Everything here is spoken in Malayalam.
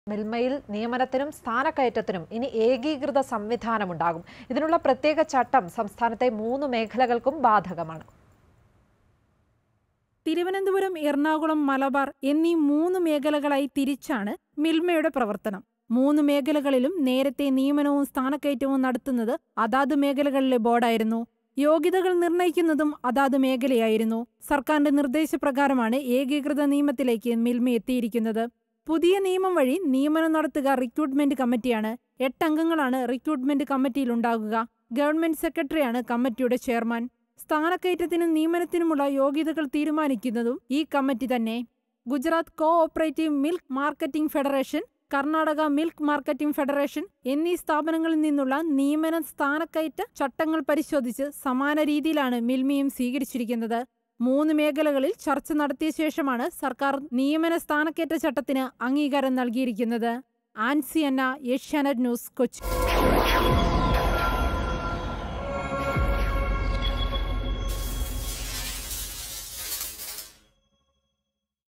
മിൽമയിൽ നിയമനത്തിനും സ്ഥാനക്കയറ്റത്തിനും ഇനി ഏകീകൃത സംവിധാനമുണ്ടാകും ഇതിനുള്ള പ്രത്യേക ചട്ടം സംസ്ഥാനത്തെ മൂന്ന് മേഖലകൾക്കും ബാധകമാണ് തിരുവനന്തപുരം എറണാകുളം മലബാർ എന്നീ മൂന്ന് മേഖലകളായി തിരിച്ചാണ് മിൽമയുടെ പ്രവർത്തനം മൂന്ന് മേഖലകളിലും നേരത്തെ നിയമനവും സ്ഥാനക്കയറ്റവും നടത്തുന്നത് അതാത് മേഖലകളിലെ ബോർഡായിരുന്നു യോഗ്യതകൾ നിർണയിക്കുന്നതും അതാത് മേഖലയായിരുന്നു സർക്കാരിന്റെ നിർദ്ദേശപ്രകാരമാണ് ഏകീകൃത നിയമത്തിലേക്ക് മിൽമ എത്തിയിരിക്കുന്നത് പുതിയ നിയമം വഴി നിയമനം നടത്തുക റിക്രൂട്ട്മെന്റ് കമ്മിറ്റിയാണ് എട്ടംഗങ്ങളാണ് റിക്രൂട്ട്മെന്റ് കമ്മിറ്റിയിലുണ്ടാകുക ഗവൺമെന്റ് സെക്രട്ടറിയാണ് കമ്മിറ്റിയുടെ ചെയർമാൻ സ്ഥാനക്കയറ്റത്തിനും നിയമനത്തിനുമുള്ള യോഗ്യതകൾ തീരുമാനിക്കുന്നതും ഈ കമ്മിറ്റി തന്നെ Gujarat co operative milk marketing federation Karnataka milk marketing federation എന്നീ സ്ഥാപനങ്ങളിൽ നിന്നുള്ള നിയമന സ്ഥാനക്കയറ്റ ചട്ടങ്ങൾ പരിശോധിച്ച് സമാന രീതിയിലാണ് മിൽമിയും സ്വീകരിച്ചിരിക്കുന്നത് മൂന്ന് മേഖലകളിൽ ചർച്ച നടത്തിയ ശേഷമാണ് സർക്കാർ നിയമന സ്ഥാനക്കയറ്റ ചട്ടത്തിന് അംഗീകാരം നൽകിയിരിക്കുന്നത് ആൻസി അന്ന ഏഷ്യാനെറ്റ് ന്യൂസ് കൊച്ചി